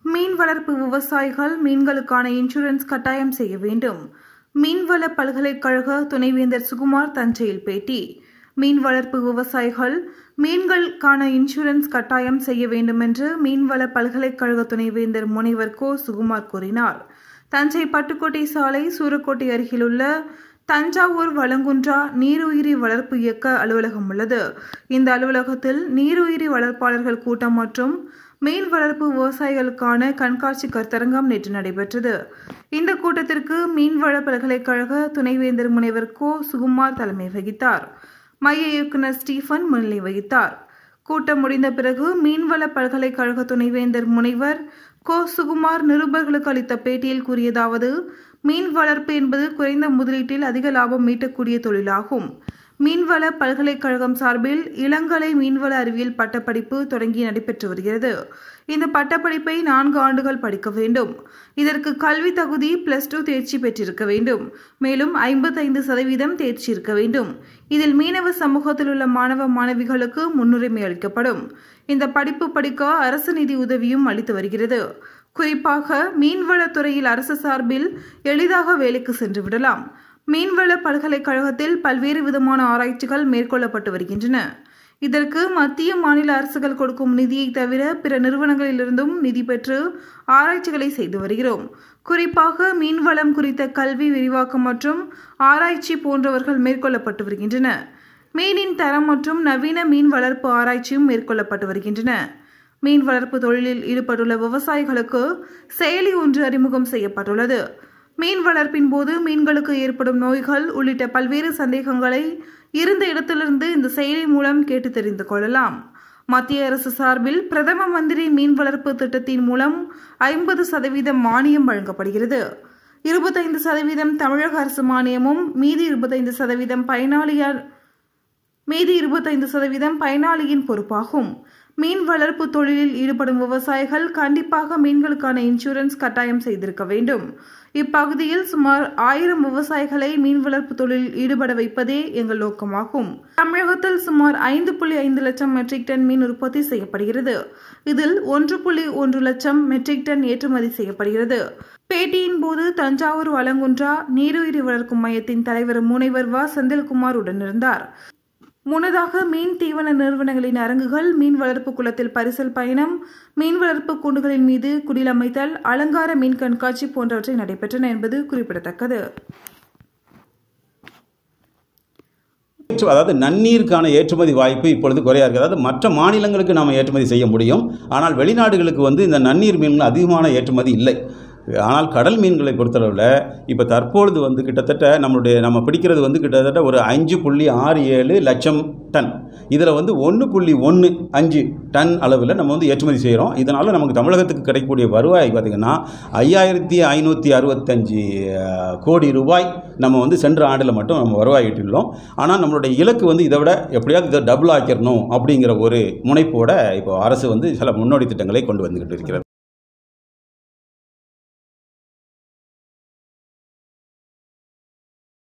மீன் வளர்ப்பு விவசாயிகள் மீன்களுக்கான இன்சூரன்ஸ் கட்டாயம் செய்ய வேண்டும் மீன்வள பல்கலைக்கழக துணைவேந்தர் சுகுமார் தஞ்சையில் பேட்டி மீன் வளர்ப்பு விவசாயிகள் மீன்களுக்கான இன்சூரன்ஸ் கட்டாயம் செய்ய வேண்டும் என்று மீன்வள பல்கலைக்கழக துணைவேந்தர் முனைவர் கோ சுகுமார் கூறினார் தஞ்சை பட்டுக்கோட்டை சாலை சூரக்கோட்டை அருகிலுள்ள தஞ்சாவூர் வளங்குன்றா நீருயிரி வளர்ப்பு இயக்க அலுவலகம் உள்ளது இந்த அலுவலகத்தில் நீருயிரி வளர்ப்பாளர்கள் கூட்டம் மற்றும் மீன் வளர்ப்பு விவசாயிகளுக்கான கண்காட்சி கருத்தரங்கம் நேற்று நடைபெற்றது இந்த கூட்டத்திற்கு மீன்வள பல்கலைக்கழக துணைவேந்தர் முனைவர் கோ சுகுமார் தலைமை வகித்தார் மைய இயக்குநர் ஸ்டீஃபன் முன்னிலை வகித்தார் கூட்டம் முடிந்த பிறகு மீன்வள பல்கலைக்கழக துணைவேந்தர் முனைவர் கோ சுகுமார் நிருபர்களுக்கு அளித்த பேட்டியில் கூறியதாவது மீன் வளர்ப்பு என்பது குறைந்த முதலீட்டில் அதிக லாபம் ஈட்டக்கூடிய தொழிலாகும் மீன்வள பல்கலைக்கழகம் சார்பில் இளங்கலை மீன்வள அறிவியல் பட்டப்படிப்பு தொடங்கி நடைபெற்று வருகிறது இந்த பட்டப்படிப்பை நான்கு ஆண்டுகள் படிக்க வேண்டும் இதற்கு கல்வி தகுதி பிளஸ் டூ தேர்ச்சி பெற்றிருக்க வேண்டும் மேலும் ஐம்பத்தைந்து சதவீதம் தேர்ச்சி இருக்க வேண்டும் இதில் மீனவ சமூகத்தில் உள்ள மாணவ மாணவிகளுக்கு முன்னுரிமை அளிக்கப்படும் இந்த படிப்பு படிக்க அரசு நிதி உதவியும் அளித்து வருகிறது குறிப்பாக மீன்வளத்துறையில் அரசு சார்பில் எளிதாக வேலைக்கு சென்று விடலாம் மீன்வள பல்கலைக்கழகத்தில் பல்வேறு விதமான ஆராய்ச்சிகள் மேற்கொள்ளப்பட்டு வருகின்றன இதற்கு மத்திய மாநில அரசுகள் கொடுக்கும் நிதியை தவிர பிற நிறுவனங்களிலிருந்தும் நிதி பெற்று ஆராய்ச்சிகளை செய்து வருகிறோம் குறிப்பாக மீன்வளம் குறித்த கல்வி விரிவாக்கம் மற்றும் ஆராய்ச்சி போன்றவர்கள் மேற்கொள்ளப்பட்டு வருகின்றன மீனின் தரம் மற்றும் நவீன மீன் வளர்ப்பு ஆராய்ச்சியும் மேற்கொள்ளப்பட்டு வருகின்றன மீன் வளர்ப்பு தொழிலில் ஈடுபட்டுள்ள விவசாயிகளுக்கு செயலி ஒன்று அறிமுகம் செய்யப்பட்டுள்ளது மீன் வளர்ப்பின் போது மீன்களுக்கு ஏற்படும் நோய்கள் உள்ளிட்ட பல்வேறு சந்தேகங்களை இருந்த இடத்திலிருந்து இந்த செயலி மூலம் கேட்டு தெரிந்து கொள்ளலாம் மத்திய அரசு சார்பில் பிரதம மந்திரி மீன் வளர்ப்பு திட்டத்தின் மூலம் ஐம்பது சதவீதம் மானியம் வழங்கப்படுகிறது இருபத்தைந்து சதவீதம் தமிழக அரசு மானியமும் மீதி இருபத்தைந்து சதவீதம் பயனாளியார் மீதி இருபத்தைந்து சதவீதம் பயனாளியின் பொறுப்பாகும் மீன் வளர்ப்பு தொழிலில் ஈடுபடும் விவசாயிகள் கண்டிப்பாக மீன்களுக்கான இன்சூரன்ஸ் கட்டாயம் செய்திருக்க வேண்டும் இப்பகுதியில் சுமார் ஆயிரம் விவசாயிகளை மீன் வளர்ப்பு தொழிலில் ஈடுபட வைப்பதே எங்கள் நோக்கமாகும் தமிழகத்தில் சுமார் ஐந்து புள்ளி ஐந்து லட்சம் மெட்ரிக் டன் மீன் உற்பத்தி செய்யப்படுகிறது இதில் ஒன்று புள்ளி ஒன்று லட்சம் மெட்ரிக் டன் ஏற்றுமதி செய்யப்படுகிறது பேட்டியின் போது தஞ்சாவூர் வளங்குன்றா நீருயிரி வளர்க்கும் மையத்தின் தலைவர் முனைவர் வ செந்தில்குமார் உடனிருந்தார் முன்னதாக மீன் தீவன நிறுவனங்களின் அரங்குகள் மீன் வளர்ப்பு குளத்தில் பரிசல் பயணம் மீன் வளர்ப்பு கூண்டுகளின் மீது குடிலமைத்தல் அலங்கார மீன் கண்காட்சி போன்றவற்றை நடைபெற்றன என்பது குறிப்பிடத்தக்கது ஏற்று- அதாவது நன்னீருக்கான ஏற்றுமதி வாய்ப்பு இப்பொழுது குறையா இருக்குது அதாவது மற்ற மாநிலங்களுக்கு நாம் ஏற்றுமதி செய்ய முடியும் ஆனால் வெளிநாடுகளுக்கு வந்து இந்த நன்னீர் மீன்கள் அதிகமான ஏற்றுமதி இல்லை ஆனால் கடல் மீன்களை பொறுத்தளவில் இப்போ தற்பொழுது வந்து கிட்டத்தட்ட நம்மளுடைய நம்ம பிடிக்கிறது வந்து கிட்டத்தட்ட ஒரு அஞ்சு புள்ளி ஆறு ஏழு லட்சம் டன் இதில் வந்து ஒன்று புள்ளி ஒன்று அஞ்சு டன் அளவில் நம்ம வந்து ஏற்றுமதி செய்கிறோம் இதனால் நமக்கு தமிழகத்துக்கு கிடைக்கக்கூடிய வருவாய் பார்த்திங்கன்னா ஐயாயிரத்தி ஐநூற்றி அறுபத்தஞ்சு அஹ், கோடி ரூபாய் நம்ம வந்து சென்ற ஆண்டில் மட்டும் நம்ம வருவாய் ஈட்டியுள்ளோம் ஆனால் நம்மளுடைய இலக்கு வந்து இதை விட எப்படியாவது இதை டபுள் ஆக்கிடணும் அப்படிங்கிற ஒரு முனைப்போட இப்போ அரசு வந்து சில முன்னோடி திட்டங்களை கொண்டு வந்துக்கிட்டு இருக்கிறது